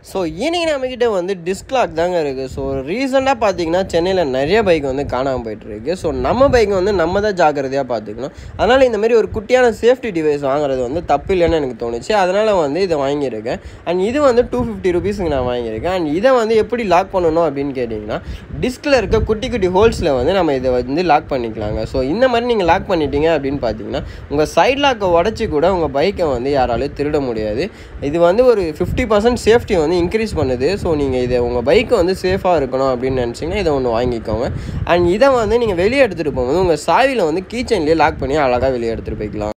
so இன்னைக்கு நம்மக்கிட்ட வந்து டிஸ்க் லாக் தாங்க இருக்குது ஸோ ரீசெண்டாக பார்த்தீங்கன்னா சென்னையில் நிறைய பைக் வந்து காணாமல் போயிட்டுருக்கு ஸோ நம்ம பைக் வந்து நம்ம தான் ஜாக்கிரதையாக பார்த்துக்கணும் அதனால் இந்த மாதிரி ஒரு குட்டியான சேஃப்டி டிவைஸ் வாங்குறது வந்து தப்பு இல்லைன்னு எனக்கு தோணுச்சு அதனால் வந்து இதை வாங்கியிருக்கேன் அண்ட் இது வந்து டூ ஃபிஃப்டி ருபீஸுக்கு நான் வாங்கியிருக்கேன் அண்ட் இதை வந்து எப்படி லாக் பண்ணணும் அப்படின்னு கேட்டிங்கன்னா டிஸ்கில் இருக்க குட்டி குட்டி ஹோல்ஸில் வந்து நம்ம இதை வந்து லாக் பண்ணிக்கலாங்க ஸோ இந்த மாதிரி நீங்கள் லாக் பண்ணிட்டீங்க அப்படின்னு பார்த்தீங்கன்னா உங்கள் சைட் லாக்கை உடச்சி கூட உங்கள் பைக்கை வந்து யாராலையும் திருட முடியாது இது வந்து ஒரு ஃபிஃப்டி பர்சன்ட் சேஃப்டி வந்து இன்க்ரீஸ் பண்ணுது ஸோ நீங்கள் இதை உங்கள் பைக்கை வந்து சேஃபாக இருக்கணும் அப்படின்னு நினச்சிங்கன்னா இதை ஒன்று வாங்கிக்கோங்க அண்ட் இதை வந்து நீங்கள் வெளியே எடுத்துகிட்டு போகும்போது உங்கள் சாவியில் வந்து கீச்சன்லேயே லாக் பண்ணி அழகாக வெளியே எடுத்துகிட்டு போய்க்கலாம்